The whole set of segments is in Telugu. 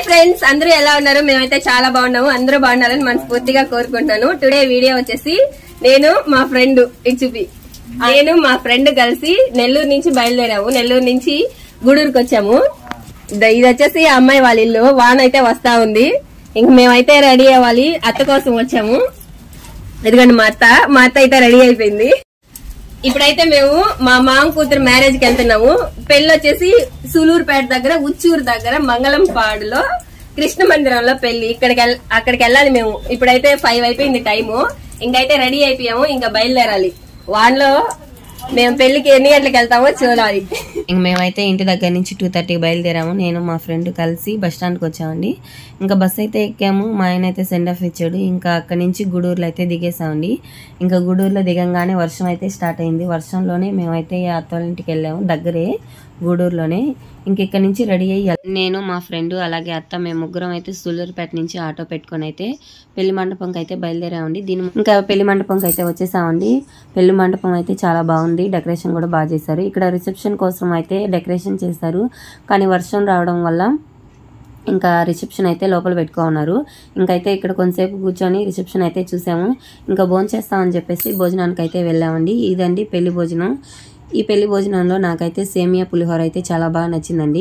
ఫ్రెండ్స్ అందరూ ఎలా ఉన్నారు మేమైతే చాలా బాగున్నాము అందరూ బాగున్నారని మనస్ఫూర్తిగా కోరుకుంటున్నాను టుడే వీడియో వచ్చేసి నేను మా ఫ్రెండ్ ఇచ్చుపి నేను మా ఫ్రెండ్ కలిసి నెల్లూరు నుంచి బయలుదేరాము నెల్లూరు నుంచి గూడూరుకి వచ్చాము ఇద- ఇది వచ్చేసి ఆ అమ్మాయి వాళ్ళ ఇల్లు వాన అయితే వస్తా ఉంది ఇంక మేమైతే రెడీ అవ్వాలి అత్త కోసం వచ్చాము ఇదిగోండి మా అత్త మా అత్త అయితే రెడీ అయిపోయింది ఇప్పుడైతే మేము మా మామ కూతురు మ్యారేజ్ కి వెళ్తున్నాము పెళ్లి వచ్చేసి సూలూరుపేట దగ్గర ఉచ్చూరు దగ్గర మంగళంపాడులో కృష్ణ మందిరంలో పెళ్లి ఇక్కడికి వెళ్- అక్కడికి వెళ్ళాలి మేము ఇప్పుడైతే ఫైవ్ అయిపోయింది టైము ఇంకైతే రెడీ అయిపోయాము ఇంకా బయలుదేరాలి వాన్లో మేము పెళ్లికి ఎన్ని గంటలకు వెళ్తామో చూడాలి ఇంక మేమైతే ఇంటి దగ్గర నుంచి టూ థర్టీకి బయలుదేరాము నేను మా ఫ్రెండ్ కలిసి బస్ స్టాండ్కి వచ్చామండి ఇంకా బస్ అయితే ఎక్కాము మా ఆయన అయితే సెండ్ ఆఫ్ ఇచ్చాడు ఇంకా అక్కడి నుంచి గూడూరులో అయితే దిగేసామండి ఇంకా గూడూరులో దిగంగానే వర్షం అయితే స్టార్ట్ అయింది వర్షంలోనే మేమైతే అత్తోళ్ళ ఇంటికి వెళ్ళాము దగ్గరే గూడూరులోనే ఇంక ఇక్కడ నుంచి రెడీ అయ్యి వెళ్- నేను మా ఫ్రెండ్ అలాగే అత్త మేము ముగ్గురం అయితే సూలూరుపేట నుంచి ఆటో పెట్టుకొని అయితే పెళ్లి మండపంకి అయితే బయలుదేరామండి దీని ఇంకా పెళ్లి మండపంకి అయితే వచ్చేసామండి పెళ్లి మండపం అయితే చాలా బాగుంది డెకరేషన్ కూడా బాగా చేశారు ఇక్కడ రిసెప్షన్ కోసం అయితే డెకరేషన్ చేశారు కానీ వర్షం రావడం వల్ల ఇంకా రిసెప్షన్ అయితే లోపల పెట్టుకో ఉన్నారు ఇంకైతే ఇక్కడ కొంతసేపు కూర్చొని రిసెప్షన్ అయితే చూసాము ఇంకా భోజనం చేస్తామని చెప్పేసి భోజనానికి అయితే వెళ్ళామండి ఇదండి పెళ్లి భోజనం ఈ పెళ్లి భోజనంలో నాకైతే సేమియా పులిహోర అయితే చాలా బాగా నచ్చిందండి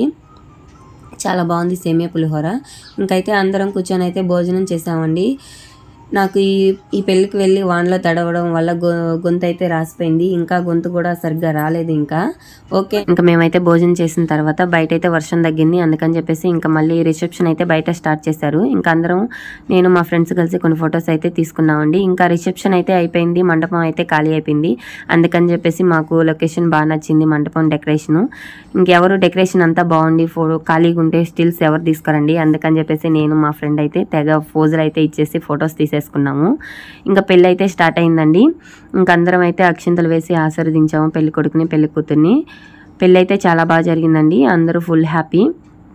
చాలా బాగుంది సేమియా పులిహోర ఇంకైతే అందరం కూర్చొని అయితే భోజనం చేసామండి నాకు ఈ ఈ పెళ్ళికి వెళ్ళి వానలో తడవడం వల్ల గొ గొంతు అయితే రాసిపోయింది ఇంకా గొంతు కూడా సరిగ్గా రాలేదు ఇంకా ఓకే ఇంకా మేమైతే భోజనం చేసిన తర్వాత బయట అయితే వర్షం తగ్గింది అందుకని చెప్పేసి ఇంకా మళ్ళీ రిసెప్షన్ అయితే బయట స్టార్ట్ చేశారు ఇంకా అందరం నేను మా ఫ్రెండ్స్ కలిసి కొన్ని ఫొటోస్ అయితే తీసుకున్నామండి ఇంకా రిసెప్షన్ అయితే అయిపోయింది మండపం అయితే ఖాళీ అయిపోయింది అందుకని చెప్పేసి మాకు లొకేషన్ బాగా నచ్చింది మండపం డెకరేషన్ ఇంకెవరు డెకరేషన్ అంతా బాగుంది ఫోటో ఖాళీగా ఉంటే స్టిల్స్ ఎవరు తీసుకురండి అందుకని చెప్పేసి నేను మా ఫ్రెండ్ అయితే తెగ ఫోజులు అయితే ఇచ్చేసి ఫొటోస్ తీసేసుకున్నాము ఇంకా పెళ్ళి అయితే స్టార్ట్ అయిందండి ఇంకా అందరం అయితే అక్షింతలు వేసి ఆశీర్వదించాము పెళ్లి కొడుకుని పెళ్లి కూతుర్ని పెళ్ళి అయితే చాలా బాగా జరిగిందండి అందరూ ఫుల్ హ్యాపీ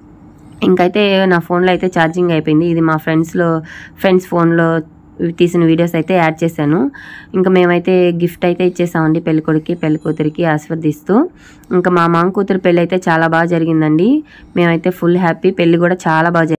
ఇంకైతే నా ఫోన్లో అయితే ఛార్జింగ్ అయిపోయింది ఇది మా ఫ్రెండ్స్లో ఫ్రెండ్స్ ఫోన్లో తీసిన వీడియోస్ అయితే యాడ్ చేశాను ఇంకా మేమైతే గిఫ్ట్ అయితే ఇచ్చేసామండి పెళ్లి కొడుకు పెళ్లి కూతురికి ఆశీర్వదిస్తూ ఇంకా మా మామ కూతురు పెళ్ళి అయితే చాలా బాగా జరిగిందండి మేమైతే ఫుల్ హ్యాపీ పెళ్లి కూడా చాలా బాగా జరిగింది